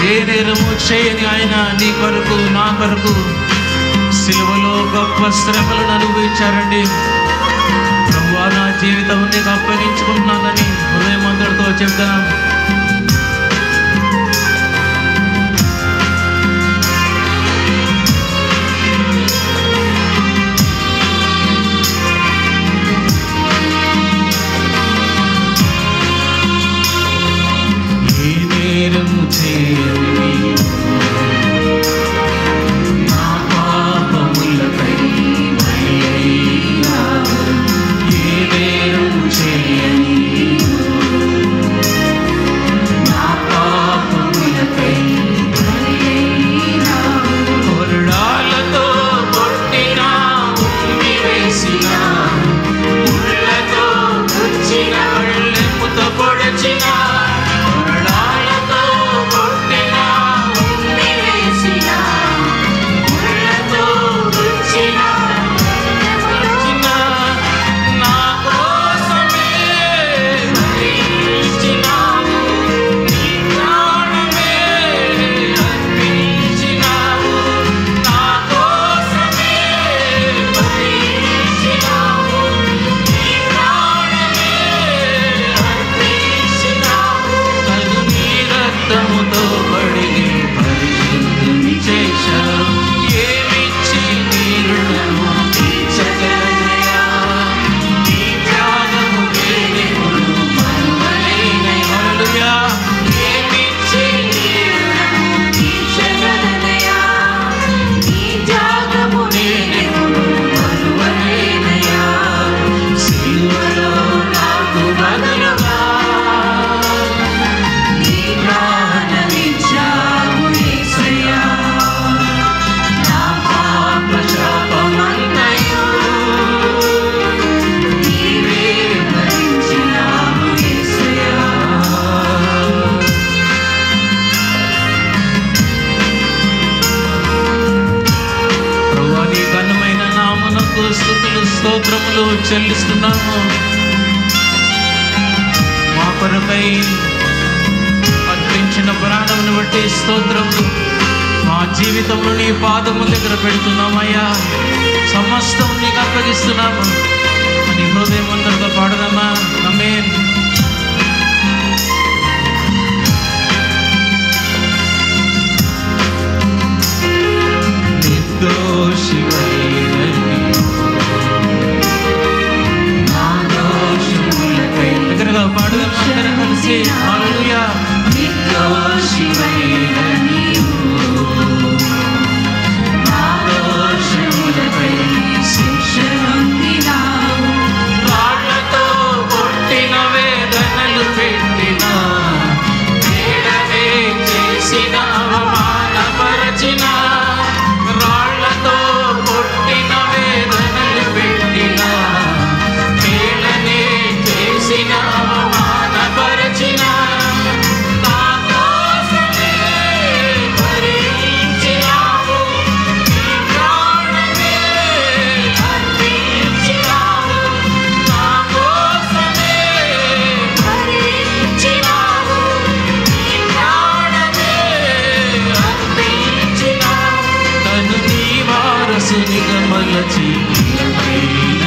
ఏ నేరము చేయని ఆయన నీ కొరకు నా కొరకు సిలువలో గొప్ప శ్రమలను అనుభవించారండి ప్రభువా నా జీవితం నీకు అప్పగించుకుంటున్నానని హృదయం అందరితో చెప్తాను ఏ నేరము చేయని నా పాపములకై బలియైనావు. ఏ నేరము చేయని నా పాపములకై కొరడాలతో కొట్టిన ఉమ్మి వేసిన ముళ్ళతో గుచ్చిన కళ్ళెముతో పొడిచిన కొరడాలతో కొట్టిన ఉమ్మి వేసిన ముళ్ళతో గుచ్చిన గుచ్చిన నా కోసమే మరణించినావు. నీ ప్రాణమే అర్పించినావు. నా కోసమే మరణించినావు. నీ ప్రాణమే అర్పించినావు. తను నీ రక్తముతో కడిగి పరిశుద్ధుని చేశావు. ఏమిచ్చి నీ రుణము తీర్చగలనయ్యా? నీ త్యాగము లేనిప్పుడు మరువలేనయ్యా. హల్లెలూయా. ఏమిచ్చి నీ రుణము తీర్చగలనయ్యా? నీ త్యాగము లేనిప్పుడు మరువలేనయ్యా. సిలువలో నాకు బదులుగా నీ ప్రాణమిచ్చావు యేసయ్యా. నా పాప శాపమంతయు నీవే భరించినావు యేసయ్యా. ప్రభువా, నీ ఘనమైన నామమునకు స్తుతులు స్తోత్రములు చెల్లిస్తున్నాము మా కొరకై అర్పించిన ప్రాణమును బట్టి స్తోత్రములు మా జీవితంలో నీ పాదము దగ్గర పెడుతున్నామయ్యా సమస్తం నీకు అప్పగిస్తున్నాము అని హృదయం అందరితో పాడదామా అమేన్ దగ్గరగా పాడదాం అందరం కలిసి హల్లెలూయా రాళ్లతో కొట్టిన వేదనలు పెట్టిన వేడనే చేసిన అవమానపరచిన రాళ్లతో కొట్టిన వేదనలు పెట్టిన వేడనే చేసిన అవమానపరచిన నా కోసమే భరించినావు నీ ప్రాణమే అర్పించినావు నా కోసమే భరించినావు నీ ప్రాణమే అర్పించినావు తను నీ వారసునిగా మలచి నీలపై